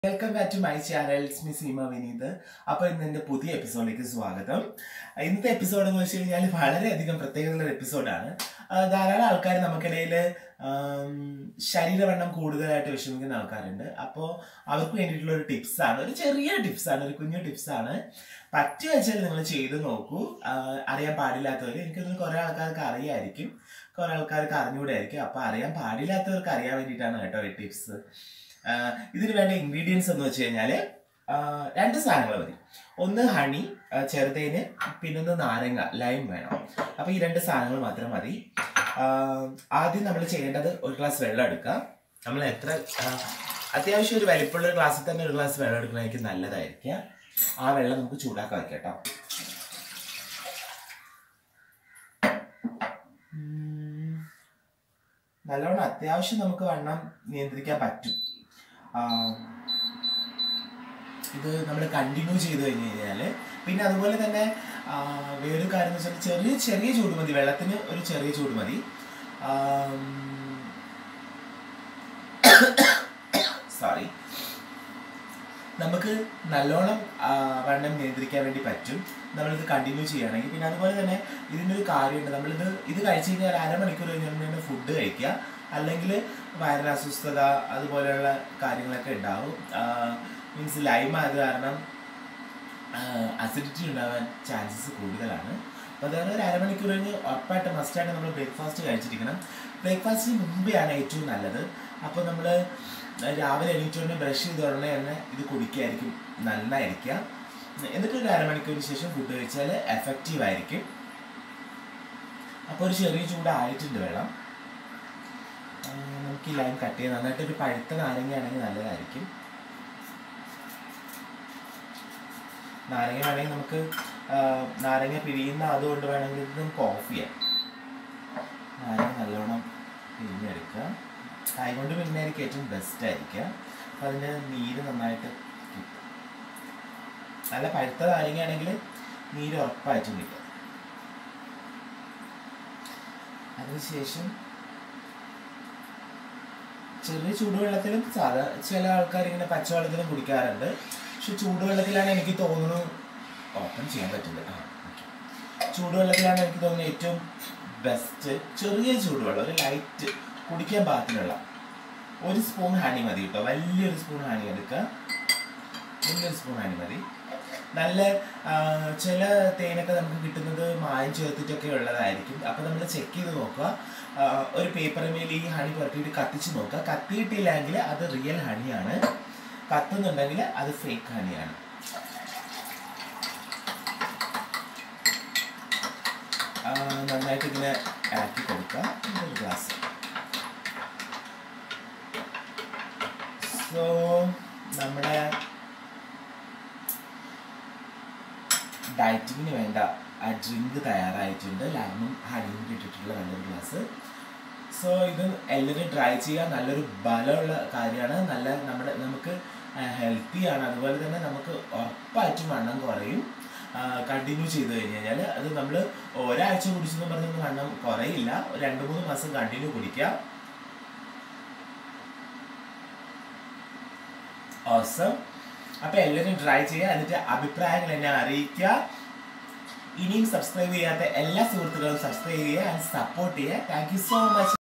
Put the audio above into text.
Welcome back to my channel me Seema Vineeth അപ്പോൾ ഇന്ന് എൻ്റെ പുതിയ എപ്പിസോഡിലേക്ക് സ്വാഗതം ഇന്നത്തെ എപ്പിസോഡ് എന്ന് വെച്ച് കഴിഞ്ഞാൽ വളരെയധികം പ്രത്യേകതയുള്ള ഒരു എപ്പിസോഡാണ് ആ, ധാരാളം ആൾക്കാർ നമുക്കിടയിൽ ശരീരവണ്ണം കൂടുതലായിട്ട് വിഷമിക്കുന്ന ആൾക്കാരുണ്ട് അപ്പോൾ അവർക്ക് വേണ്ടിയിട്ടുള്ള ഒരു ടിപ്സാണ് ഒരു ചെറിയ ടിപ്സാണ് ഒരു കുഞ്ഞു ടിപ്സാണ് പറ്റി വെച്ചാൽ നിങ്ങൾ ചെയ്ത് നോക്കൂ ആ, അറിയാൻ പാടില്ലാത്തവർ എനിക്കൊന്നും കുറേ ആൾക്കാർക്ക് അറിയായിരിക്കും കുറേ ആൾക്കാർക്ക് അറിഞ്ഞുകൂടായിരിക്കും അപ്പോൾ അറിയാൻ പാടില്ലാത്തവർക്ക് അറിയാൻ വേണ്ടിയിട്ടാണ് കേട്ടോ ഈ ടിപ്സ് ആഹ് ഇതിന് വേണ്ട ഇൻഗ്രീഡിയൻസ് എന്ന് വെച്ച് കഴിഞ്ഞാൽ രണ്ട് സാധനങ്ങൾ മതി ഒന്ന് ഹണി ചെറുതേന് പിന്നൊന്ന് നാരങ്ങ ലൈം വേണം അപ്പോൾ ഈ രണ്ട് സാധനങ്ങൾ മാത്രം മതി ആഹ് ആദ്യം നമ്മൾ ചെയ്യേണ്ടത് ഒരു ഗ്ലാസ് വെള്ളം എടുക്കുക നമ്മൾ എത്ര ആഹ് അത്യാവശ്യം ഒരു വലിപ്പമുള്ള ഒരു ഗ്ലാസ്സിൽ തന്നെ ഒരു ഗ്ലാസ് വെള്ളം എടുക്കണമെങ്കിൽ നല്ലതായിരിക്കും ആ വെള്ളം നമുക്ക് ചൂടാക്കാൻ വെക്കാം കേട്ടോ ഉം. നല്ലോണം അത്യാവശ്യം നമുക്ക് വണ്ണം നിയന്ത്രിക്കാൻ പറ്റും ആ, ഇത് നമ്മൾ കണ്ടിന്യൂ ചെയ്ത് കഴിഞ്ഞ് കഴിഞ്ഞാൽ പിന്നെ അതുപോലെ തന്നെ ആ, വേറൊരു കാര്യം എന്ന് വെച്ചാൽ ചെറിയ ചെറിയ ചൂട് മതി വെള്ളത്തിന് ഒരു ചെറിയ ചൂട് മതി സോറി നമുക്ക് നല്ലോണം ആ, വണ്ണം നിയന്ത്രിക്കാൻ വേണ്ടി പറ്റും നമ്മളിത് കണ്ടിന്യൂ ചെയ്യുകയാണെങ്കിൽ പിന്നെ അതുപോലെ തന്നെ ഇതിൻ്റെ ഒരു കാര്യമുണ്ട് നമ്മളിത് ഇത് കഴിച്ച് കഴിഞ്ഞാൽ അരമണിക്കൂർ കഴിഞ്ഞാൽ ഫുഡ് കഴിക്കുക അല്ലെങ്കിൽ വയറിന് അസ്വസ്ഥത അതുപോലെയുള്ള കാര്യങ്ങളൊക്കെ ഉണ്ടാവും മീൻസ് ലൈം ആയത് കാരണം അസിഡിറ്റി ഉണ്ടാകാൻ ചാൻസസ് കൂടുതലാണ് അപ്പോൾ അതുകൊണ്ട് ഒരു അരമണിക്കൂർ കഴിഞ്ഞ് ഉറപ്പായിട്ട് മസ്റ്റായിട്ട് നമ്മൾ ബ്രേക്ക്ഫാസ്റ്റ് കഴിച്ചിരിക്കണം ബ്രേക്ക്ഫാസ്റ്റിന് മുമ്പെയാണ് ഏറ്റവും നല്ലത് അപ്പോൾ നമ്മൾ രാവിലെ എണീറ്റുകൊണ്ട് ബ്രഷ് ചെയ്ത് ഉടനെ തന്നെ ഇത് കുടിക്കുകയായിരിക്കും നന്നായിരിക്കുക എന്നിട്ട് ഒരു അരമണിക്കൂറിന് ശേഷം ഫുഡ് കഴിച്ചാൽ എഫക്റ്റീവ് ആയിരിക്കും അപ്പോൾ ഒരു ചെറിയ ചൂടായിട്ടുണ്ട് വെള്ളം ആ, നമുക്ക് ഈ ലൈം കട്ട് ചെയ്ത് നന്നായിട്ട് ഒരു പഴുത്ത നാരങ്ങയാണെങ്കിൽ നല്ലതായിരിക്കും നാരങ്ങ വേണമെങ്കിൽ നമുക്ക് ആ, നാരങ്ങ പിഴിയുന്ന അതുകൊണ്ട് വേണമെങ്കിൽ ഇത് നമുക്ക് ഓഫ് ചെയ്യാം നാരങ്ങ നല്ലോണം പിഴിഞ്ഞെടുക്കുക കൈ കൊണ്ട് പിഴിഞ്ഞായിരിക്കും ഏറ്റവും ബെസ്റ്റ് ആയിരിക്കുക അപ്പം അതിൻ്റെ നീര് നന്നായിട്ട് കിട്ടും നല്ല പഴുത്ത നാരങ്ങയാണെങ്കിൽ നീര് ഉറപ്പായിട്ടും കിട്ടും അതിനുശേഷം ചെറിയ ചൂടുവെള്ളത്തിലും സാധാ ചില ആൾക്കാർ ഇങ്ങനെ പച്ചവെള്ളത്തിലും കുടിക്കാറുണ്ട് പക്ഷെ ചൂടുവെള്ളത്തിലാണ് എനിക്ക് തോന്നുന്നു ഓപ്പൺ ചെയ്യാൻ പറ്റില്ല ആ ഓക്കെ ചൂടുവെള്ളത്തിലാണ് എനിക്ക് തോന്നുന്നത് ഏറ്റവും ബെസ്റ്റ് ചെറിയ ചൂടുവെള്ളം ഒരു ലൈറ്റ് കുടിക്കാൻ പാകത്തിനുള്ള ഒരു സ്പൂൺ ഹണി മതി കേട്ടോ വലിയൊരു സ്പൂൺ ഹണി എടുക്കുക വലിയൊരു സ്പൂൺ ഹണി മതി നല്ല ആ, ചില തേനൊക്കെ നമുക്ക് കിട്ടുന്നത് മായം ചേർത്തിട്ടൊക്കെ ഉള്ളതായിരിക്കും അപ്പോൾ നമ്മൾ ചെക്ക് ചെയ്ത് നോക്കുക ആ, ഒരു പേപ്പറിൽ മേൽ ഈ ഹണി പുരട്ടിയിട്ട് കത്തിച്ച് നോക്കുക കത്തിയിട്ടില്ലെങ്കിൽ അത് റിയൽ ഹണിയാണ് കത്തുന്നുണ്ടെങ്കിൽ അത് ഫേക്ക് ഹണിയാണ് ആ, നന്നായിട്ട് ഇങ്ങനെ ഇളക്കി കൊടുക്കുക ഒരു ഗ്ലാസ് സോ നമ്മുടെ ഡയറ്റിങ്ങിന് വേണ്ട ആ ഡ്രിങ്ക് തയ്യാറായിട്ടുണ്ട് ലൈമും ഹണിയും ഇട്ടിട്ടുള്ള നല്ലൊരു ഗ്ലാസ് സോ ഇത് എല്ലാവരും ട്രൈ ചെയ്യുക നല്ലൊരു ബലമുള്ള കാര്യമാണ് നല്ല നമ്മുടെ നമുക്ക് ഹെൽത്തി ആണ് അതുപോലെ തന്നെ നമുക്ക് ഉറപ്പായിട്ടും വണ്ണം കുറയും കണ്ടിന്യൂ ചെയ്ത് കഴിഞ്ഞ് കഴിഞ്ഞാൽ അത് നമ്മൾ ഒരാഴ്ച കുടിച്ചെന്ന് പറഞ്ഞൊന്നും വണ്ണം കുറയില്ല ഒരു രണ്ട് മൂന്ന് മാസം കണ്ടിന്യൂ കുടിക്കുക ഓസം അപ്പൊ എല്ലാവരും ട്രൈ ചെയ്യുക എന്നിട്ട് അഭിപ്രായങ്ങൾ എന്നെ അറിയിക്കുക ഇനിയും സബ്സ്ക്രൈബ് ചെയ്യാത്ത എല്ലാ സുഹൃത്തുക്കളും സബ്സ്ക്രൈബ് ചെയ്യുക ആൻഡ് സപ്പോർട്ട് ചെയ്യുക താങ്ക് യു സോ മച്ച്